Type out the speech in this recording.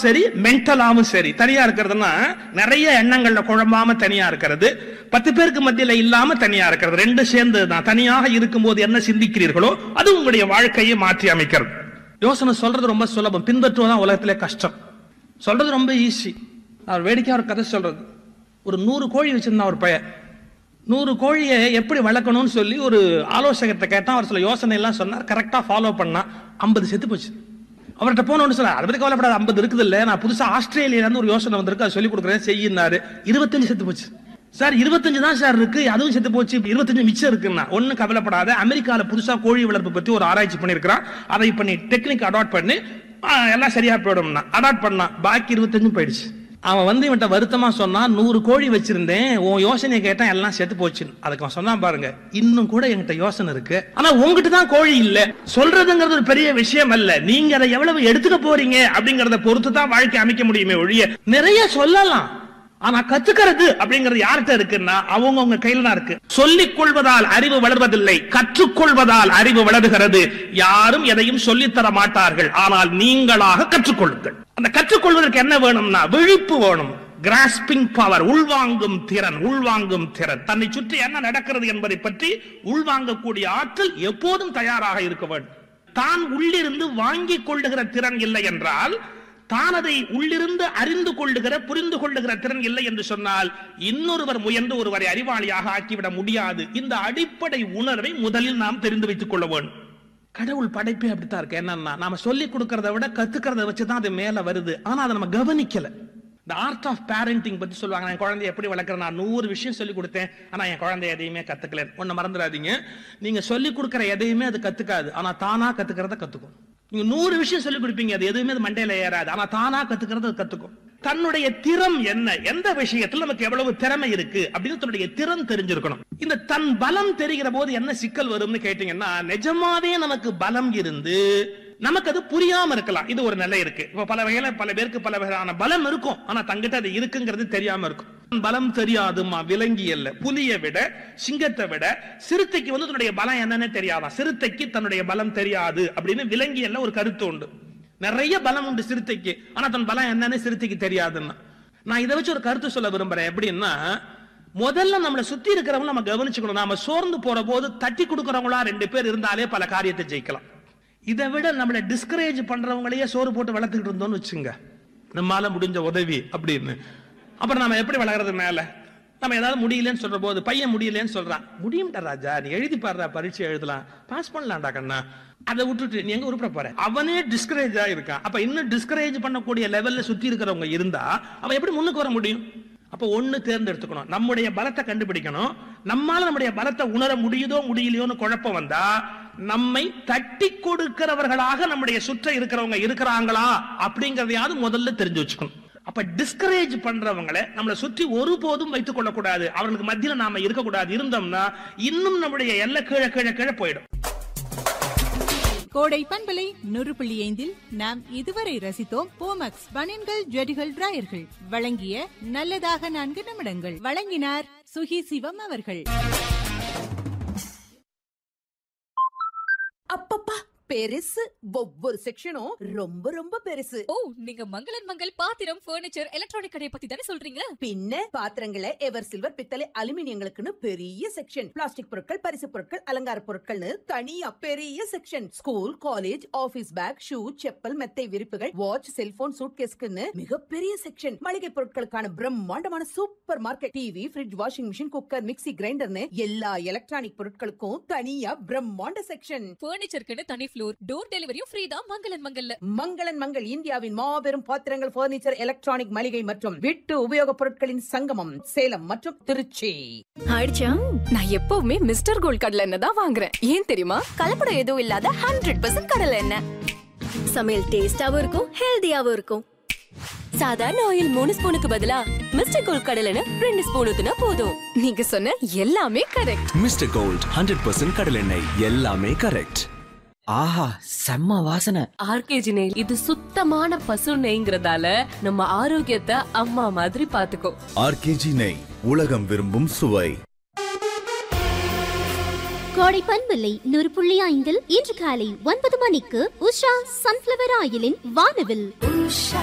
சரி மென்டலாவும் சரி தனியா இருக்கிறதுனா நிறைய எண்ணங்கள்ல குழம்பாம தனியா இருக்கிறது பத்து பேருக்கு மத்தியில இல்லாம தனியா இருக்கிறது ரெண்டு சேர்ந்து தான் தனியாக இருக்கும்போது என்ன சிந்திக்கிறீர்களோ அது உங்களுடைய வாழ்க்கையை மாற்றி அமைக்கிறது யோசனை சொல்றது ரொம்ப சுலபம் பின்பற்றுவதான் உலகத்திலே கஷ்டம் சொல்றது ரொம்ப ஈஸி அவர் வேடிக்கையா ஒரு கதை சொல்றது ஒரு நூறு கோழி வச்சிருந்தான் ஒரு பையன் நூறு கோழியை எப்படி வளர்க்கணும்னு சொல்லி ஒரு ஆலோசகர்கிட்ட கேட்டான் அவர் சில யோசனை எல்லாம் சொன்னார் கரெக்டா ஃபாலோ பண்ணா ஐம்பது செத்து போச்சு அவர்கிட்ட போனோன்னு சொன்னார் அதை பத்தி கவலைப்படாது ஐம்பது இருக்குது இல்ல நான் புதுசா ஆஸ்திரேலியால இருந்து ஒரு யோசனை வந்திருக்கு அதை சொல்லி கொடுக்குறேன் செய்யினாரு இருபத்தஞ்சு செத்து போச்சு சார் இருபத்தஞ்சு தான் சார் இருக்கு அதுவும் செத்து போச்சு இருபத்தஞ்சு மிச்சம் இருக்குன்னா ஒன்னும் கவலைப்படாத அமெரிக்கால புதுசா கோழி வளர்ப்பு பத்தி ஒரு ஆராய்ச்சி பண்ணிருக்கிறான் அதை பண்ணி டெக்னிக் அடாப்ட் பண்ணி ஆ, எல்லாம் சரியா போயிடும்னா அடாப்ட் பண்ணா பாக்கி இருபத்தஞ்சும் போயிடுச்சு அவன் வந்து இவன்ட்ட வருத்தமா சொன்னான் நூறு கோழி வச்சிருந்தேன் உன் யோசனையை கேட்டா எல்லாம் செத்து போச்சுன்னு அதுக்கு அவன் சொன்னான் பாருங்க இன்னும் கூட என்கிட்ட யோசனை இருக்கு ஆனா உங்ககிட்ட தான் கோழி இல்ல சொல்றதுங்கிறது ஒரு பெரிய விஷயம் அல்ல நீங்க அதை எவ்வளவு எடுத்துக்க போறீங்க அப்படிங்கறத பொறுத்து தான் வாழ்க்கை அமைக்க முடியுமே ஒழிய நிறைய சொல்லலாம் ஆனா கத்துக்கிறது அப்படிங்கிறது யார்கிட்ட இருக்குன்னா அவங்க உங்க கையில தான் இருக்கு சொல்லிக் கொள்வதால் அறிவு வளர்வதில்லை கற்றுக்கொள்வதால் அறிவு வளருகிறது யாரும் எதையும் சொல்லித் தர மாட்டார்கள் ஆனால் நீங்களாக கற்றுக்கொள்ளுங்கள் அந்த கற்றுக்கொள்வதற்கு என்ன வேணும்னா விழிப்பு வேணும் கிராஸ்பிங் பவர் உள்வாங்கும் திறன் உள்வாங்கும் திறன் தன்னை சுற்றி என்ன நடக்கிறது என்பதை பற்றி உள்வாங்கக்கூடிய ஆற்றல் எப்போதும் தயாராக இருக்க வேண்டும் தான் உள்ளிருந்து வாங்கிக் கொள்ளுகிற திறன் இல்லை என்றால் தான் அதை உள்ளிருந்து அறிந்து கொள்ளுகிற புரிந்து கொள்ளுகிற திறன் இல்லை என்று சொன்னால் இன்னொருவர் முயன்று ஒருவரை அறிவாளியாக ஆக்கிவிட முடியாது இந்த அடிப்படை உணர்வை முதலில் நாம் தெரிந்து வைத்துக் கொள்ள வேண்டும் கடவுள் படைப்பே அப்படித்தான் இருக்கு என்னன்னா நாம சொல்லி கொடுக்கறத விட கத்துக்கிறத வச்சுதான் அது மேல வருது ஆனா அதை நம்ம கவனிக்கல இந்த ஆர்ட் ஆஃப் பேரண்டிங் பத்தி சொல்லுவாங்க நான் என் குழந்தைய எப்படி வளர்க்குறேன் நான் நூறு விஷயம் சொல்லி கொடுத்தேன் ஆனா என் குழந்தை எதையுமே கத்துக்கல ஒண்ணு மறந்துடாதீங்க நீங்க சொல்லி கொடுக்கிற எதையுமே அது கத்துக்காது ஆனா தானா கத்துக்கிறத கத்துக்கும் நீங்க நூறு விஷயம் சொல்லி கொடுப்பீங்க அது எதுவுமே அது மண்டையில ஏறாது ஆனா தானா கத்துக்கிறது அது கத்துக்கும் தன்னுடைய திறம் என்ன எந்த விஷயத்துல நமக்கு எவ்வளவு திறமை இருக்கு அப்படின்னு தன்னுடைய திறன் தெரிஞ்சிருக்கணும் இந்த தன் பலம் தெரிகிற போது என்ன சிக்கல் வரும்னு கேட்டீங்கன்னா நிஜமாவே நமக்கு பலம் இருந்து நமக்கு அது புரியாம இருக்கலாம் இது ஒரு நிலை இருக்கு இப்ப பல வகையில பல பேருக்கு பல வகையான பலம் இருக்கும் ஆனா தங்கிட்ட அது இருக்குங்கிறது தெரியாம இருக்கும் பலம் தெரியாதுமா விலங்கி அல்ல புலியை விட சிங்கத்தை விட சிறுத்தைக்கு வந்து தன்னுடைய பலம் என்னன்னு தெரியாதான் சிறுத்தைக்கு தன்னுடைய பலம் தெரியாது அப்படின்னு விலங்கி அல்ல ஒரு கருத்து உண்டு நிறைய பலம் உண்டு சிறுத்தைக்கு ஆனா தன் பலம் என்னன்னு சிறுத்தைக்கு தெரியாதுன்னா நான் இதை வச்சு ஒரு கருத்து சொல்ல விரும்புறேன் எப்படின்னா முதல்ல நம்மளை சுத்தி இருக்கிறவங்க நம்ம கவனிச்சுக்கணும் நாம சோர்ந்து போற போது தட்டி கொடுக்கறவங்களா ரெண்டு பேர் இருந்தாலே பல காரியத்தை ஜெயிக்கலாம் இதை விட நம்மளை டிஸ்கரேஜ் பண்றவங்களையே சோறு போட்டு வளர்த்துக்கிட்டு இருந்தோம்னு வச்சுங்க நம்மால முடிஞ்ச உதவி அப்படின்னு அப்புறம் நம்ம எப்படி வளர்றது மேல நம்ம ஏதாவது முடியலன்னு சொல்ற போது பையன் முடியலன்னு சொல்றான் முடியும்டா ராஜா நீ எழுதி பாடுறா பரீட்சை எழுதலாம் பாஸ் பண்ணலாம்டா கண்ணா அதை விட்டுட்டு நீ எங்க உருப்பட போற அவனே டிஸ்கரேஜ் இருக்கான் அப்ப இன்னும் டிஸ்கரேஜ் பண்ணக்கூடிய லெவல்ல சுத்தி இருக்கிறவங்க இருந்தா அவன் எப்படி முன்னுக்கு வர முடியும் அப்ப ஒண்ணு தேர்ந்தெடுத்துக்கணும் நம்முடைய பலத்தை கண்டுபிடிக்கணும் நம்மால நம்முடைய பலத்தை உணர முடியுதோ முடியலையோன்னு குழப்பம் வந்தா நம்மை தட்டி கொடுக்கிறவர்களாக நம்முடைய சுற்ற இருக்கிறவங்க இருக்கிறாங்களா அப்படிங்கறதையாவது முதல்ல தெரிஞ்சு வச்சுக்கணும் அப்ப டிஸ்கரேஜ் பண்றவங்களை நம்மளை சுற்றி ஒருபோதும் வைத்துக் கொள்ளக்கூடாது அவர்களுக்கு மத்தியில நாம இருக்கக்கூடாது இருந்தோம்னா இன்னும் நம்முடைய எல்லை கீழே கீழே கீழே போயிடும் கோடை பண்பலை நூறு புள்ளி ஐந்தில் நாம் இதுவரை ரசித்தோம் போமக்ஸ் பனியன்கள் ஜெடிகள் டிராயர்கள் வழங்கிய நல்லதாக நான்கு நிமிடங்கள் வழங்கினார் சுகி சிவம் அவர்கள் அப்பப்பா பெருசு ஒவ்வொரு செக்ஷனும் ரொம்ப ரொம்ப பெருசு ஓ நீங்க மங்களன் மங்கள் பாத்திரம் பர்னிச்சர் எலக்ட்ரானிக் கடையை பத்தி தானே சொல்றீங்க பின்ன பாத்திரங்களை எவர் சில்வர் பித்தளை அலுமினியங்களுக்குன்னு பெரிய செக்ஷன் பிளாஸ்டிக் பொருட்கள் பரிசு பொருட்கள் அலங்கார பொருட்கள்னு தனியா பெரிய section school college office bag shoe chappal மெத்தை விரிப்புகள் வாட்ச் செல்போன் சூட்கேஸ்க்குன்னு மிகப்பெரிய செக்ஷன் மளிகை பொருட்களுக்கான பிரம்மாண்டமான super market TV fridge washing machine cooker mixie கிரைண்டர்னு எல்லா எலக்ட்ரானிக் பொருட்களுக்கும் தனியா பிரம்மாண்ட செக்ஷன் பர்னிச்சருக்குன்னு தனி ஃப்ளோர் டோர் டெலிவரியும் ஃப்ரீ தான் மங்களன் மங்கல்ல மங்களன் மங்கள் இந்தியாவின் மாபெரும் பாத்திரங்கள் பர்னிச்சர் எலக்ட்ரானிக் மளிகை மற்றும் வீட்டு உபயோகப் பொருட்களின் சங்கமம் சேலம் மற்றும் திருச்சி ஆயிடுச்சா நான் எப்பவுமே மிஸ்டர் கோல்ட் கடலை எண்ணெய் தான் வாங்குறேன் ஏன் தெரியுமா கலப்படம் எதுவும் இல்லாத ஹண்ட்ரட் பர்சன்ட் கடலை எண்ணெய் சமையல் டேஸ்டாவும் இருக்கும் ஹெல்தியாவும் இருக்கும் சாதாரண ஆயில் மூணு ஸ்பூனுக்கு பதிலா மிஸ்டர் கோல்ட் கடலை எண்ணெய் ரெண்டு ஸ்பூன் ஊத்துனா போதும் நீங்க சொன்ன எல்லாமே correct Mister Gold hundred percent கடலெண்ணெய் எல்லாமே கரெக்ட் ஆஹா செம்ம வாசனை ஆர்கேஜி நெய் இது சுத்தமான பசு நெய்ங்கிறதால நம்ம ஆரோக்கியத்தை அம்மா மாதிரி பாத்துக்கோ ஆர்கேஜி நெய் உலகம் விரும்பும் சுவை கோடை பண்பில்லை நூறு புள்ளி ஐந்தில் இன்று காலை ஒன்பது மணிக்கு உஷா சன்ஃபிளவர் ஆயிலின் வானவில் உஷா